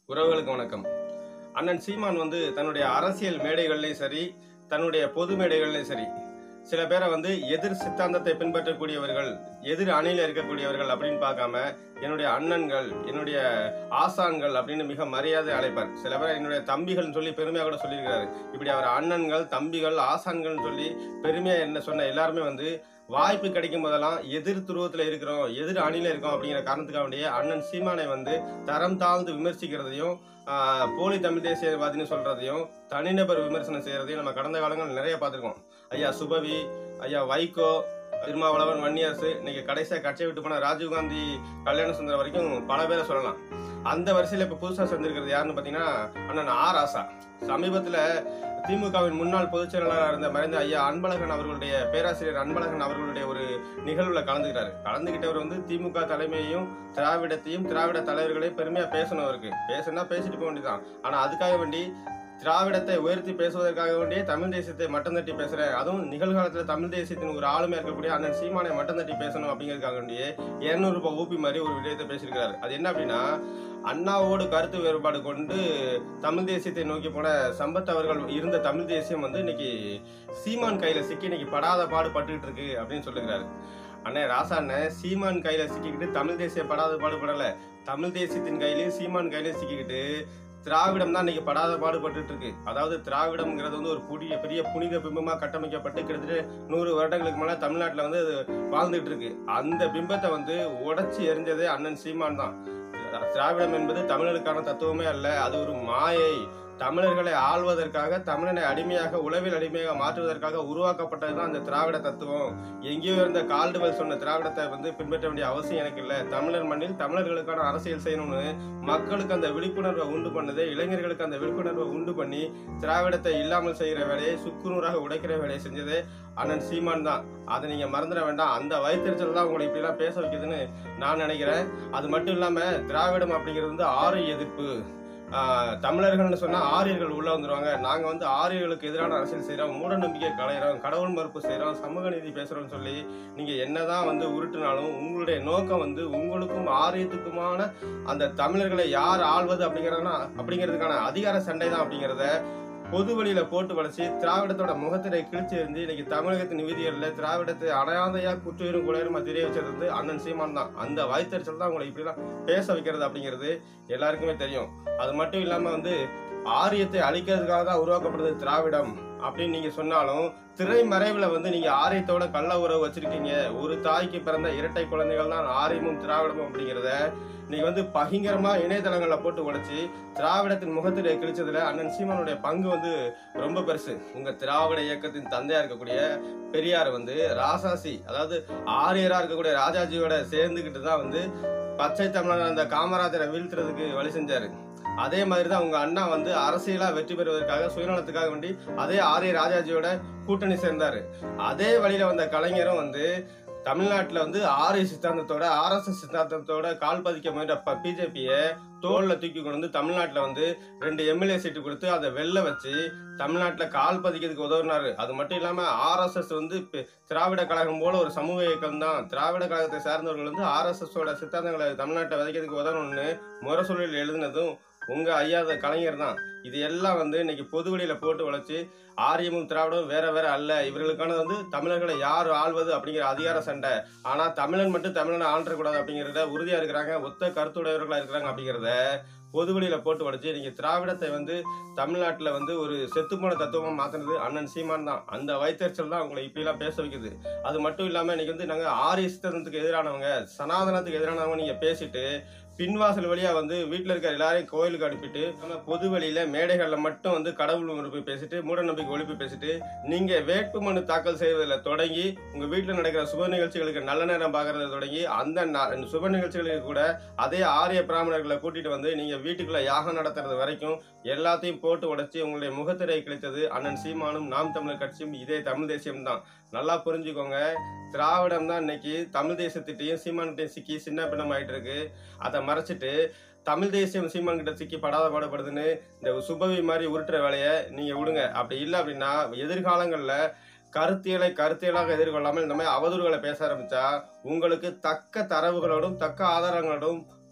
உறவுகளுக்கு வணக்கம் அண்ணன் சீமான் வந்து தன்னுடைய அரசியல் மேடைகள்லையும் சரி தன்னுடைய பொது மேடைகள்லையும் சரி சில பேரை வந்து எதிர் சித்தாந்தத்தை பின்பற்றக்கூடியவர்கள் எதிர் அணியில் இருக்கக்கூடியவர்கள் அப்படின்னு பார்க்காம என்னுடைய அண்ணன்கள் என்னுடைய ஆசான்கள் அப்படின்னு மிக மரியாதை அழைப்பார் சில பேர் என்னுடைய தம்பிகள்னு சொல்லி பெருமையாக கூட சொல்லியிருக்கிறாரு இப்படி அவர் அண்ணன்கள் தம்பிகள் ஆசான்கள்னு சொல்லி பெருமையாக என்ன சொன்ன எல்லாருமே வந்து வாய்ப்பு கிடைக்கும் போதெல்லாம் எதிர் துருவத்தில் இருக்கிறோம் எதிர் அணியில் இருக்கோம் அப்படிங்கிற காரணத்துக்காக வேண்டிய அண்ணன் சீமானை வந்து தரம் தாழ்ந்து விமர்சிக்கிறதையும் ஆஹ், போலி தமிழ் தேசியவாதின்னு சொல்றதையும் தனிநபர் விமர்சனம் செய்யறதையும் நம்ம கடந்த காலங்கள் நிறைய பார்த்துருக்கோம் ஐயா சுபவி ஐயா வைகோ திருமாவளவன் வன்னியரசு இன்னைக்கு கடைசியாக கட்சியை விட்டு போன ராஜீவ்காந்தி கல்யாண சுந்தரம் வரைக்கும் பல பேரை சொல்லலாம் அந்த வரிசையில் இப்போ புதுசாக சேர்ந்திருக்கிறது யாருன்னு பார்த்தீங்கன்னா அண்ணன் ஆர் ஆசா சமீபத்தில் திமுகவின் முன்னாள் பொதுச் செயலாளராக இருந்த மறைந்த ஐயா அன்பழகன் அவர்களுடைய பேராசிரியர் அன்பழகன் அவர்களுடைய ஒரு நிகழ்வுல கலந்துக்கிட்டாரு கலந்துக்கிட்டவர் வந்து திமுக தலைமையையும் திராவிடத்தையும் திராவிட தலைவர்களையும் பெருமையா பேசணும் அவருக்கு பேசுனா பேசிட்டு போக வேண்டியதான் ஆனா அதுக்காக வேண்டி திராவிடத்தை உயர்த்தி பேசுவதற்காக வேண்டியே தமிழ் தேசியத்தை மட்டம் தட்டி பேசுறேன் அதுவும் நிகழ்காலத்துல தமிழ் தேசியத்தின் ஒரு ஆளுமையா இருக்கக்கூடிய அண்ணன் சீமானை மட்டம் தட்டி பேசணும் அப்படிங்கிறதுக்காக வேண்டியே இருநூறு ரூபாய் ஊப்பி மாதிரி ஒரு விடயத்தை பேசியிருக்காரு அது என்ன அப்படின்னா அண்ணாவோடு கருத்து வேறுபாடு கொண்டு தமிழ் தேசியத்தை நோக்கி போன சம்பத் அவர்கள் இருந்த தமிழ் தேசியம் வந்து இன்னைக்கு சீமான் கையில சிக்கி இன்னைக்கு படாத பாடு பட்டுக்கிட்டு இருக்கு அப்படின்னு சொல்லுகிறாரு அண்ணே ராசா அண்ணன் சீமான் கையில சிக்கிக்கிட்டு தமிழ் தேசியம் படாத பாடுபடல தமிழ் தேசியத்தின் கையிலயும் சீமான் கையிலயும் சிக்கிக்கிட்டு திராவிடம் தான் இன்னைக்கு படாத பாடுபட்டுட்டு இருக்கு அதாவது திராவிடம்ங்கிறது வந்து ஒரு புதிய பெரிய புனித பிம்பமா கட்டமைக்கப்பட்டு கிட்டத்தட்ட நூறு வருடங்களுக்கு மேல தமிழ்நாட்டுல வந்து அது வாழ்ந்துட்டு இருக்கு அந்த பிம்பத்தை வந்து உடைச்சி எரிஞ்சதே அண்ணன் சீமான் தான் திராவிடம் என்பது தமிழர்களுக்கான தத்துவமே அல்ல அது ஒரு மாயை தமிழர்களை ஆள்வதற்காக தமிழனை அடிமையாக உளவில் அடிமையாக மாற்றுவதற்காக உருவாக்கப்பட்டது தான் அந்த திராவிட தத்துவம் எங்கேயோ இருந்த கால்டுவெல் சொன்ன திராவிடத்தை வந்து பின்பற்ற வேண்டிய அவசியம் எனக்கு இல்லை தமிழர் மண்ணில் தமிழர்களுக்கான அரசியல் செய்யணும்னு மக்களுக்கு அந்த விழிப்புணர்வை உண்டு பண்ணது இளைஞர்களுக்கு அந்த விழிப்புணர்வை உண்டு பண்ணி திராவிடத்தை இல்லாமல் செய்கிற வேலையை சுக்குநூறாக உடைக்கிற வேலையை செஞ்சது அண்ணன் சீமான் தான் அதை நீங்க மறந்துட வேண்டாம் அந்த வயிற்றுச்சல் தான் உங்களை இப்படிலாம் பேச வைக்குதுன்னு நான் நினைக்கிறேன் அது மட்டும் இல்லாம திராவிடம் அப்படிங்கிறது வந்து ஆறு எதிர்ப்பு ஆஹ் தமிழர்கள்னு சொன்னா ஆரியர்கள் உள்ள வந்துருவாங்க நாங்க வந்து ஆரியர்களுக்கு எதிரான அரசியல் செய்றோம் மூட நம்பிக்கை களையிறோம் கடவுள் மறுப்பு செய்றோம் சமூக நீதி பேசுறோம்னு சொல்லி நீங்க என்னதான் வந்து உருட்டுனாலும் உங்களுடைய நோக்கம் வந்து உங்களுக்கும் ஆரியத்துக்குமான அந்த தமிழர்களை யார் ஆள்வது அப்படிங்கிறதுனா அப்படிங்கிறதுக்கான அதிகார சண்டை தான் அப்படிங்கிறத பொது வழியில போட்டு வளைச்சு திராவிடத்தோட முகத்திரை கிழிச்சு இருந்து இன்னைக்கு தமிழகத்தின் வீதிகளில் திராவிடத்தை அனாதையா குற்றுயிரும் குலையருமா தெரிய வச்சது வந்து அண்ணன் சீமான் தான் அந்த வாய்த்தறிச்சல் தான் உங்களை இப்படிலாம் பேச வைக்கிறது அப்படிங்கிறது எல்லாருக்குமே தெரியும் அது மட்டும் இல்லாம வந்து ஆரியத்தை அழிக்கிறதுக்காக தான் உருவாக்கப்படுது திராவிடம் அப்படின்னு நீங்க சொன்னாலும் திரைமறைவுல வந்து நீங்க ஆரியத்தோட கள்ள உறவு வச்சிருக்கீங்க ஒரு தாய்க்கு பிறந்த இரட்டை குழந்தைகள் தான் ஆரியமும் திராவிடமும் அப்படிங்கிறத நீங்க வந்து பகிங்கரமா இணையதளங்கள்ல போட்டு உடைச்சு திராவிடத்தின் முகத்திலே கிழிச்சதுல அண்ணன் சீமானுடைய பங்கு வந்து ரொம்ப பெருசு உங்க திராவிட இயக்கத்தின் தந்தையா இருக்கக்கூடிய பெரியார் வந்து ராசாசி அதாவது ஆரியரா இருக்கக்கூடிய ராஜாஜியோட சேர்ந்துக்கிட்டு தான் வந்து பச்சை தமிழன் அந்த காமராஜரை வீழ்த்துறதுக்கு வழி செஞ்சாரு அதே மாதிரி தான் உங்க அண்ணா வந்து அரசியலா வெற்றி பெறுவதற்காக சுயநலத்துக்காக வேண்டி அதே ஆரிய ராஜாஜியோட கூட்டணி சேர்ந்தாரு அதே வழியில வந்த கலைஞரும் வந்து தமிழ்நாட்டுல வந்து ஆரிய சித்தாந்தத்தோட ஆர்எஸ்எஸ் சித்தாந்தத்தோட கால் பதிக்க முயன்ற பிஜேபியை தோல்ல தூக்கி கொண்டு வந்து தமிழ்நாட்டுல வந்து ரெண்டு எம்எல்ஏ சீட்டு கொடுத்து அதை வெளில வச்சு தமிழ்நாட்டுல கால் பதிக்கிறதுக்கு உதவுனாரு அது மட்டும் இல்லாம ஆர்எஸ்எஸ் வந்து இப்ப திராவிட கழகம் போல ஒரு சமூக இயக்கம் தான் திராவிட கழகத்தை சார்ந்தவர்கள் வந்து ஆர்எஸ்எஸ் ஓட சித்தாந்தங்களை தமிழ்நாட்டை விதைக்கிறதுக்கு உதவணும்னு முரசொலியில் எழுதினதும் உங்க ஐயாத கலைஞர் தான் இது எல்லாம் வந்து இன்னைக்கு பொது வெளியில போட்டு வளைச்சு ஆரியமும் திராவிடமும் வேற வேற அல்ல இவர்களுக்கானது வந்து தமிழர்களை யார் ஆள்வது அப்படிங்கிற அதிகார சண்டை ஆனா தமிழன் மட்டும் தமிழனை ஆள்றக்கூடாது அப்படிங்கிறத உறுதியா இருக்கிறாங்க ஒத்த கருத்துடையவர்களா இருக்கிறாங்க அப்படிங்கிறத பொது வெளியில போட்டு வளைச்சு நீங்க திராவிடத்தை வந்து தமிழ்நாட்டுல வந்து ஒரு செத்துப்போன தத்துவமா மாத்தினது அண்ணன் சீமான் தான் அந்த வைத்தறிச்சல் தான் உங்களை இப்படிலாம் பேச வைக்குது அது மட்டும் இல்லாம இன்னைக்கு வந்து நாங்க ஆரிய சித்தனத்துக்கு எதிரானவங்க சனாதனத்துக்கு எதிரானவங்க நீங்க பேசிட்டு பின்வாசல் வழியா வந்து வீட்டுல இருக்கிற எல்லாரையும் கோயிலுக்கு அனுப்பிட்டு நம்ம பொது வழியில மேடைகள்ல மட்டும் வந்து கடவுள் ஒழிப்பு பேசிட்டு மூட நம்பிக்கை ஒழிப்பு பேசிட்டு நீங்க வேட்பு மனு தாக்கல் செய்வதில் தொடங்கி உங்க வீட்டுல நடக்கிற சுப நிகழ்ச்சிகளுக்கு நல்ல நேரம் பார்க்கறத தொடங்கி அந்த நா- சுப நிகழ்ச்சிகளுக்கு கூட அதே ஆரிய பிராமணர்களை கூட்டிட்டு வந்து நீங்க வீட்டுக்குள்ள யாகம் நடத்துறது வரைக்கும் எல்லாத்தையும் போட்டு உடைச்சி உங்களுடைய முகத்திரை கிழித்தது அண்ணன் சீமானும் நாம் தமிழர் கட்சியும் இதே தமிழ் தேசியம் தான் நல்லா புரிஞ்சுக்கோங்க திராவிடம் தான் இன்னைக்கு தமிழ் தேசத்திட்டையும் சீமான்கிட்டையும் சிக்கி சின்ன பின்னம் ஆயிட்டு இருக்கு அதை மறைச்சிட்டு தமிழ் தேசியம் சீமான் கிட்ட சிக்கி படாத பாடுபடுதுன்னு இந்த சுபவி மாதிரி உருட்டுற வேலையை நீங்க விடுங்க அப்படி இல்லை அப்படின்னா எதிர்காலங்கள்ல கருத்தியலை கருத்தியலாக எதிர்கொள்ளாமல் இந்த மாதிரி அவதூறுகளை பேச ஆரம்பிச்சா உங்களுக்கு தக்க தரவுகளோடும் தக்க ஆதாரங்களோடும்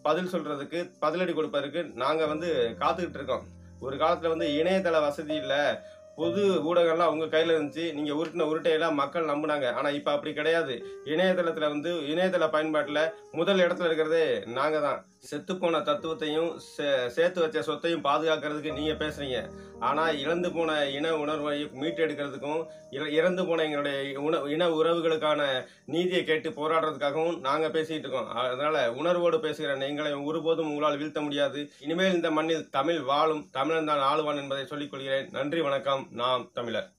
பதில் சொல்றதுக்கு பதிலடி கொடுப்பதற்கு நாங்க வந்து காத்துக்கிட்டு இருக்கோம் ஒரு காலத்துல வந்து இணையதள வசதி இல்ல பொது ஊடகம்லாம் உங்க கையில இருந்துச்சு நீங்க உருட்டின உருட்டையெல்லாம் மக்கள் நம்புனாங்க ஆனா இப்ப அப்படி கிடையாது இணையதளத்துல வந்து இணையதள பயன்பாட்டுல முதல் இடத்துல இருக்கிறதே நாங்க தான் செத்துப்போன தத்துவத்தையும் சே- சேர்த்து வச்ச சொத்தையும் பாதுகாக்கிறதுக்கு நீங்க பேசுறீங்க ஆனா இழந்து போன இன உணர்வை மீட்டெடுக்கிறதுக்கும் இற- இறந்து போன எங்களுடைய உண இன உறவுகளுக்கான நீதியை கேட்டு போராடுறதுக்காகவும் நாங்க பேசிட்டு இருக்கோம் அதனால உணர்வோடு பேசுகிற எங்களை ஒருபோதும் உங்களால் வீழ்த்த முடியாது இனிமேல் இந்த மண்ணில் தமிழ் வாழும் தமிழன் தான் ஆளுவான் என்பதை சொல்லிக் கொள்கிறேன் நன்றி வணக்கம் நாம் தமிழர்